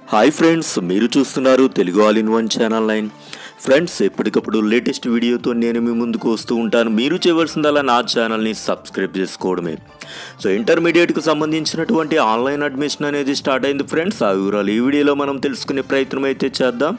hi friends మీరు చూస్తున్నారు Telugu all in one channel line friends ఎప్పటికప్పుడు లేటెస్ట్ వీడియోతో నేను మీ ముందుకు వస్తూ ఉంటాను మీరు చేయవలసిందల్లా నా ఛానల్ని సబ్స్క్రైబ్ చేసుకోవడమే సో ఇంటర్మీడియట్కి సంబంధించినటువంటి ఆన్లైన్ అడ్మిషన్ అనేది స్టార్ట్ అయింది ఫ్రెండ్స్ ఆ వివరాలు ఈ వీడియోలో మనం తెలుసుకునే ప్రయత్నం అయితే చేద్దాం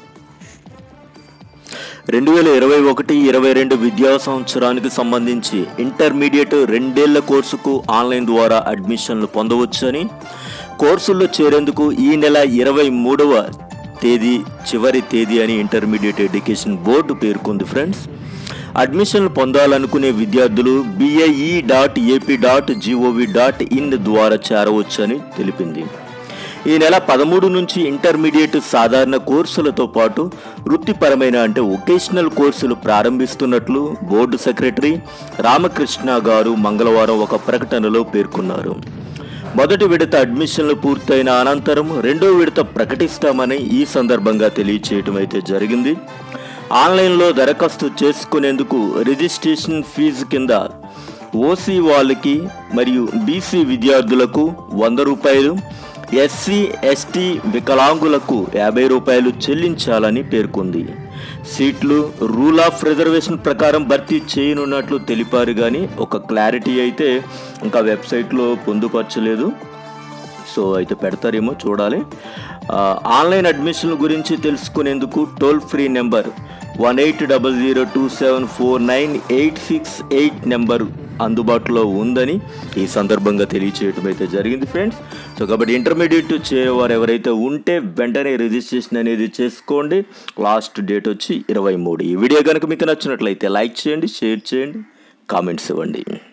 రెండు వేల ఇరవై ఒకటి ఇరవై రెండు విద్యా సంవత్సరానికి సంబంధించి ఇంటర్మీడియట్ రెండేళ్ల కోర్సుకు ఆన్లైన్ ద్వారా అడ్మిషన్లు పొందవచ్చని కోర్సుల్లో చేరేందుకు ఈ నెల ఇరవై మూడవ తేదీ చివరి తేదీ అని ఇంటర్మీడియట్ ఎడ్యుకేషన్ బోర్డు పేర్కొంది ఫ్రెండ్స్ అడ్మిషన్లు పొందాలనుకునే విద్యార్థులు BIE dot AP dot GOV dot in ద్వారా చేరవచ్చని తెలిపింది ఈ నెల పదమూడు నుంచి ఇంటర్మీడియట్ సాధారణ కోర్సులతో పాటు వృత్తిపరమైన అంటే వొకేషనల్ కోర్సులు ప్రారంభిస్తున్నట్లు బోర్డు సెక్రటరీ రామకృష్ణ గారు మంగళవారం ఒక ప్రకటనలో పేర్కొన్నారు మొదటి విడత అడ్మిషన్లు పూర్తయిన అనంతరం రెండో విడత ప్రకటిస్తామని ఈ సందర్భంగా తెలియచేయటం అయితే జరిగింది ఆన్లైన్లో దరఖాస్తు చేసుకునేందుకు రిజిస్ట్రేషన్ ఫీజు కింద ఓసీ వాళ్ళకి మరియు బీసీ విద్యార్థులకు వంద రూపాయలు ఎస్సీ ఎస్టీ వికలాంగులకు యాభై రూపాయలు చెల్లించాలని పేర్కొంది సీట్లు రూల్ ఆఫ్ రిజర్వేషన్ ప్రకారం భర్తీ చేయనున్నట్లు తెలిపారు కానీ ఒక క్లారిటీ అయితే ఇంకా వెబ్సైట్లో పొందుపరచలేదు సో అయితే పెడతారేమో చూడాలి ఆ, ఆన్లైన్ అడ్మిషన్ల గురించి తెలుసుకునేందుకు toll free number one eight double zero two seven four nine eight six eight number అందుబాటులో ఉందని ఈ సందర్భంగా తెలియచేయడం అయితే జరిగింది ఫ్రెండ్స్ సో కాబట్టి ఇంటర్మీడియట్ చేరేవారు ఎవరైతే ఉంటే వెంటనే రిజిస్ట్రేషన్ అనేది చేసుకోండి లాస్ట్ డేట్ వచ్చి ఇరవై మూడు ఈ వీడియో కనుక మీకు నచ్చినట్లయితే లైక్ చేయండి షేర్ చేయండి కామెంట్స్ ఇవ్వండి